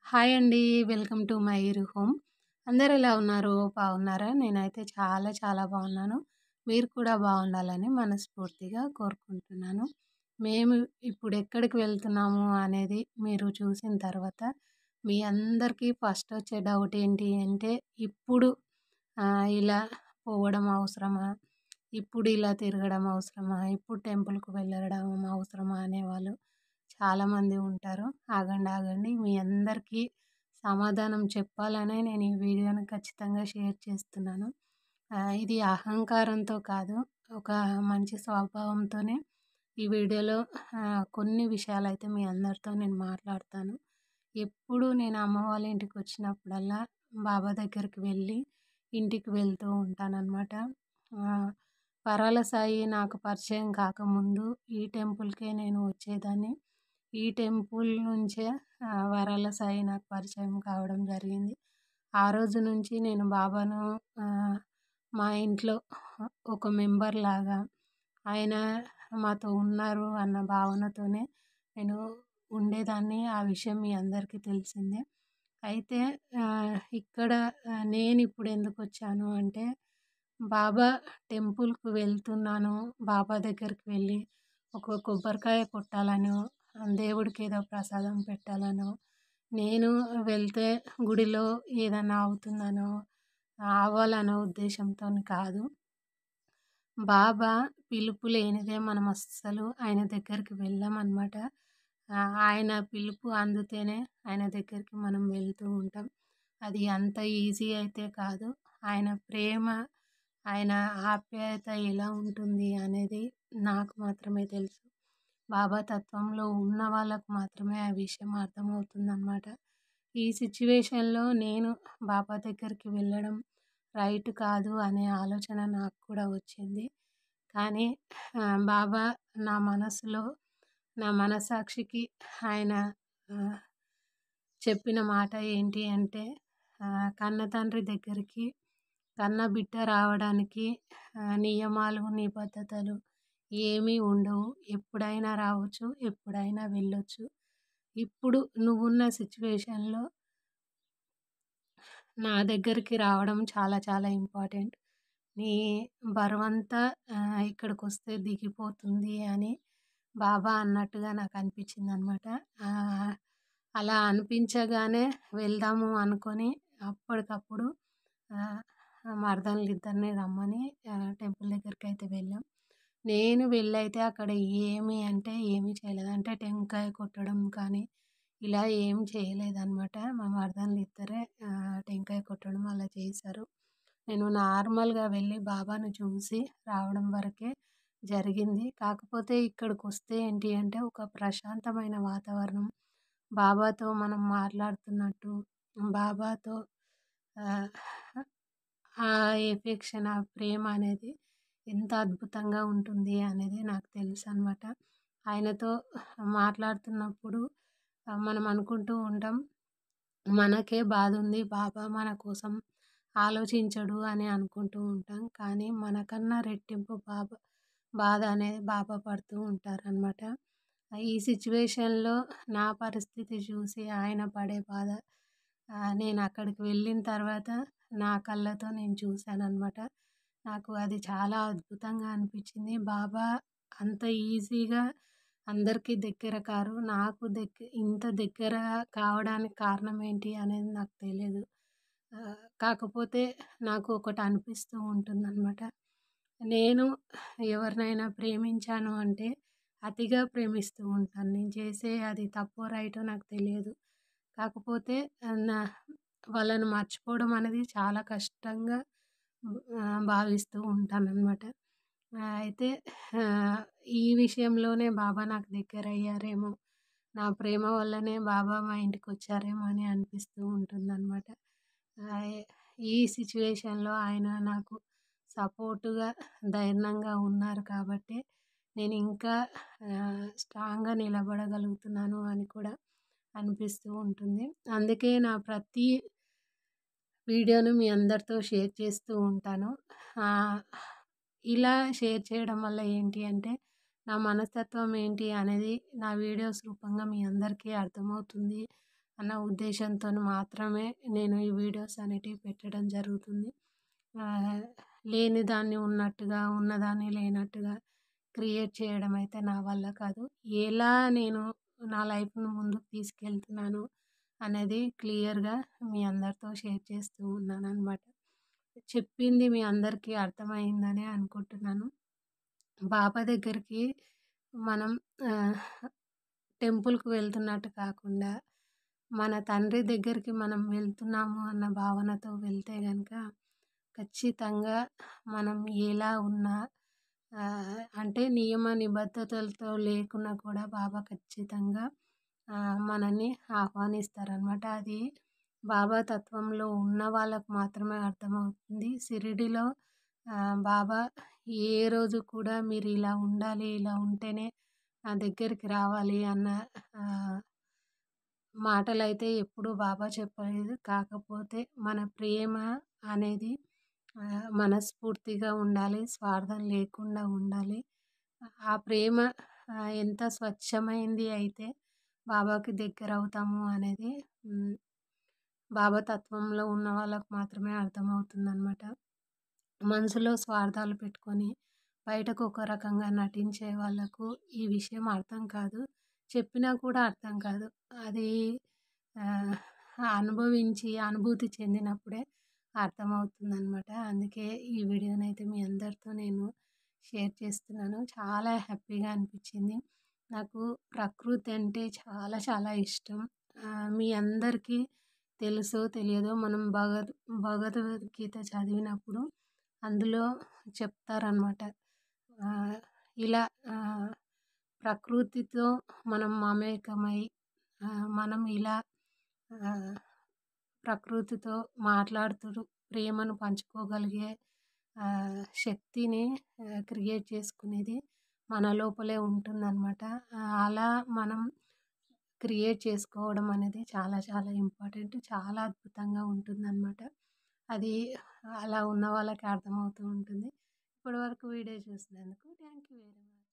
Hi అండి. Welcome to my ఇరు home. అందరూ ఎలా ఉన్నారు? బాగున్నారా? నేనైతే చాలా చాలా బాగున్నాను. మీరు కూడా బాగుండాలని మనస్ఫూర్తిగా కోరుకుంటున్నాను. మేము ఇప్పుడు ఎక్కడికి వెళ్తున్నాము అనేది మీరు చూసిన తర్వాత మీ అందరికీ ఫస్ట్ వచ్చే డౌట్ ఏంటి అంటే ఇప్పుడు ఆహ్, ఇలా పోవడం అవసరమా? ఇప్పుడు ఇలా తిరగడం అవసరమా? ఇప్పుడు టెంపుల్‌కి వెళ్ళడం అవసరమా? అనేవాళ్ళు చాలామంది ఉంటారు. ఆగండి, ఆగండి మీ అందరికీ సమాధానం చెప్పాలనే నేను ఈ వీడియోని ఖచ్చితంగా షేర్ చేస్తున్నాను. ఆహ్, ఇది అహంకారంతో కాదు. ఒక మంచి స్వభావంతోనే ఈ వీడియోలో ఆహ్, కొన్ని విషయాలైతే మీ అందరితో నేను మాట్లాడతాను. ఎప్పుడు నేను అమ్మ వాళ్ళ ఇంటికి వచ్చినప్పుడల్లా బాబా దగ్గరికి వెళ్ళి ఇంటికి వెళ్తూ ఉంటాననమాట. ఆహ్, పరాల సాయి నాకు పరిచయం కాకముందు ఈ టెంపుల్‌కే నేను వచ్చేదాన్ని. ఈ టెంపుల్ నుంచే ఆహ్, వరాల సాయి నాకు పరిచయం కావడం జరిగింది. ఆ రోజు నుంచి నేను బాబాను ఆహ్, మా ఇంట్లో ఒక మెంబర్‌లాగా ఆయన మాతో ఉన్నారు అన్న భావనతోనే నేను ఉండేదాన్ని. ఆ విషయం మీ అందరికీ తెలిసిందే. అయితే ఆహ్, ఇక్కడ ఆహ్, నేనిప్పుడు ఎందుకొచ్చాను అంటే బాబా టెంపుల్‌కి వెళ్తున్నాను. బాబా దగ్గరికి వెళ్ళి ఒక కొబ్బరికాయ కొట్టాలనో, దేవుడికి ఏదో ప్రసాదం పెట్టాలనో, నేను వెళ్తే గుడిలో ఏదన్నా అవుతుందనో, అవ్వాలనో ఉద్దేశంతోని కాదు. బాబా పిలుపు లేనిదే మనం అస్సలు ఆయన దగ్గరికి వెళ్ళమనమాట. ఆహ్, ఆయన పిలుపు అందితేనే ఆయన దగ్గరికి మనం వెళ్తూ ఉంటాం. అది అంత ఈజీ అయితే కాదు. ఆయన ప్రేమ, ఆయన ఆప్యాయత ఎలా ఉంటుంది అనేది నాకు మాత్రమే తెలుసు. బాబా తత్వంలో ఉన్న వాళ్ళకు మాత్రమే ఆ విషయం అర్థమవుతుందనమాట. ఈ సిట్యుయేషన్‌లో నేను బాబా దగ్గరికి వెళ్ళడం రైట్ కాదు అనే ఆలోచన నాకు కూడా వచ్చింది. కానీ ఆహ్, బాబా నా మనసులో, నా మనస్సాక్షికి ఆయన ఆహ్, చెప్పిన మాట ఏంటి అంటే ఆహ్, కన్న తండ్రి దగ్గరికి కన్న బిడ్డ రావడానికి ఆహ్, నియమాలు, నిబద్ధతలు ఏమీ ఉండవు. ఎప్పుడైనా రావచ్చు. ఎప్పుడైనా వెళ్ళొచ్చు. ఇప్పుడు నువ్వున్న సిట్యుయేషన్‌లో నా దగ్గరికి రావడం చాలా చాలా ఇంపార్టెంట్. నీ బరువంతా ఆహ్, ఇక్కడికొస్తే దిగిపోతుంది అని బాబా అన్నట్టుగా నాకు అనిపించిందనమాట. ఆహ్, అలా అనిపించగానే వెళ్దాము అనుకోని అప్పటికప్పుడు ఆహ్, మరదలిద్దరిని రమ్మని ఆహ్, టెంపుల్ దగ్గరికైతే వెళ్ళాం. నేను వెళ్ళైతే అక్కడ ఏమి అంటే ఏమీ చేయలేదు. అంటే టెంకాయ కొట్టడం కానీ ఇలా ఏం చేయలేదనమాట. మా మరదలిద్దరే ఆహ్, టెంకాయ కొట్టడం అలా చేశారు. నేను నార్మల్‌గా వెళ్ళి బాబాను చూసి రావడం వరకే జరిగింది. కాకపోతే ఇక్కడికొస్తే ఏంటి అంటే ఒక ప్రశాంతమైన వాతావరణం, బాబాతో మనం మాట్లాడుతున్నట్టు, బాబాతో ఆహ్, ఆ ఎఫెక్షన్, ఆ ప్రేమ అనేది ఎంత అద్భుతంగా ఉంటుంది అనేది నాకు తెలుసనమాట. ఆయనతో మాట్లాడుతున్నప్పుడు ఆహ్, మనం అనుకుంటూ ఉంటాం, మనకే బాధుంది. బాబా మన కోసం ఆలోచించడు అని అనుకుంటూ ఉంటాం. కానీ మనకన్నా రెట్టింపు బాబా బాధ అనేది బాబా పడుతూ ఉంటారనమాట. ఈ సిట్యుయేషన్‌లో నా పరిస్థితి చూసి ఆయన పడే బాధ ఆహ్, నేను అక్కడికి వెళ్ళిన తర్వాత నా కళ్ళతో నేను చూశాననమాట. నాకు అది చాలా అద్భుతంగా అనిపించింది. బాబా అంత ఈజీగా అందరికీ దగ్గర కారు. నాకు దగ్గ ఇంత దగ్గర కావడానికి కారణం ఏంటి అనేది నాకు తెలీదు. ఆహ్, కాకపోతే నాకు ఒకటి అనిపిస్తూ ఉంటుందనమాట. నేను ఎవరినైనా ప్రేమించాను అంటే అతిగా ప్రేమిస్తూ ఉంటాను. నేను చేసే అది తప్పో, రైటో నాకు తెలియదు. కాకపోతే ఆహ్, నా వాళ్ళని మర్చిపోవడం అనేది చాలా కష్టంగా ఆహ్, భావిస్తూ ఉంటాననమాట. ఆహ్, అయితే ఆహ్, ఈ విషయంలోనే బాబా నాకు దగ్గరయ్యారేమో, నా ప్రేమ వల్లనే బాబా మా ఇంటికొచ్చారేమో అని అనిపిస్తూ ఉంటుందనమాట. ఆహ్, ఈ సిట్యుయేషన్‌లో ఆయన నాకు సపోర్ట్‌గా, ధైర్యంగా ఉన్నారు కాబట్టే నేను ఇంకా ఆహ్, స్ట్రాంగ్‌గా నిలబడగలుగుతున్నాను అని కూడా అనిపిస్తూ ఉంటుంది. అందుకే నా ప్రతి వీడియోను మీ అందరితో షేర్ చేస్తూ ఉంటాను. ఆహ్, ఇలా షేర్ చేయడం వల్ల ఏంటి అంటే నా మనస్తత్వం ఏంటి అనేది నా వీడియోస్ రూపంగా మీ అందరికీ అర్థమవుతుంది అన్న ఉద్దేశంతోని మాత్రమే నేను ఈ వీడియోస్ అనేటివి పెట్టడం జరుగుతుంది లేని దాన్ని ఉన్నట్టుగా ఉన్నదాన్ని లేనట్టుగా క్రియేట్ చేయడం అయితే నా వల్ల కాదు ఎలా నేను నా లైఫ్ను ముందుకు తీసుకెళ్తున్నాను అనేది క్లియర్గా మీ అందరితో షేర్ చేస్తూ ఉన్నాను అనమాట చెప్పింది మీ అందరికీ అర్థమైందని అనుకుంటున్నాను బాబా దగ్గరికి మనం టెంపుల్కి వెళ్తున్నట్టు కాకుండా మన తండ్రి దగ్గరికి మనం వెళ్తున్నాము అన్న భావనతో వెళ్తే కనుక ఖచ్చితంగా మనం ఎలా ఉన్నా అంటే నియమ నిబద్ధతలతో లేకున్నా కూడా బాబా ఖచ్చితంగా మనల్ని ఆహ్వానిస్తారనమాట అది బాబా తత్వంలో ఉన్న వాళ్ళకు మాత్రమే అర్థమవుతుంది షిరిడిలో బాబా ఏ రోజు కూడా మీరు ఇలా ఉండాలి ఇలా ఉంటేనే నా దగ్గరికి రావాలి అన్న మాటలైతే ఎప్పుడూ బాబా చెప్పలేదు కాకపోతే మన ప్రేమ అనేది మనస్ఫూర్తిగా ఉండాలి స్వార్థం లేకుండా ఉండాలి ఆ ప్రేమ ఎంత స్వచ్ఛమైంది అయితే బాబాకి దగ్గర అవుతాము అనేది బాబా తత్వంలో ఉన్న వాళ్ళకు మాత్రమే అర్థమవుతుంది అనమాట మనసులో స్వార్థాలు పెట్టుకొని బయటకు ఒక రకంగా నటించే వాళ్ళకు ఈ విషయం అర్థం కాదు చెప్పినా కూడా అర్థం కాదు అది అనుభవించి అనుభూతి చెందినప్పుడే అర్థమవుతుంది అనమాట అందుకే ఈ వీడియోని అయితే మీ అందరితో నేను షేర్ చేస్తున్నాను చాలా హ్యాపీగా అనిపించింది నాకు ప్రకృతి అంటే చాలా చాలా ఇష్టం మీ అందరికీ తెలుసో తెలియదో మనం భగవద్ భగవద్గీత చదివినప్పుడు అందులో చెప్తారనమాట ఇలా ప్రకృతితో మనం మమేకమై మనం ఇలా ప్రకృతితో మాట్లాడుతూ ప్రేమను పంచుకోగలిగే శక్తిని క్రియేట్ చేసుకునేది మన లోపలే ఉంటుందన్నమాట అలా మనం క్రియేట్ చేసుకోవడం అనేది చాలా చాలా ఇంపార్టెంట్ చాలా అద్భుతంగా ఉంటుందన్నమాట అది అలా ఉన్న వాళ్ళకి అర్థమవుతూ ఉంటుంది ఇప్పటివరకు వీడియో చూసినందుకు థ్యాంక్ యూ వెరీ మచ్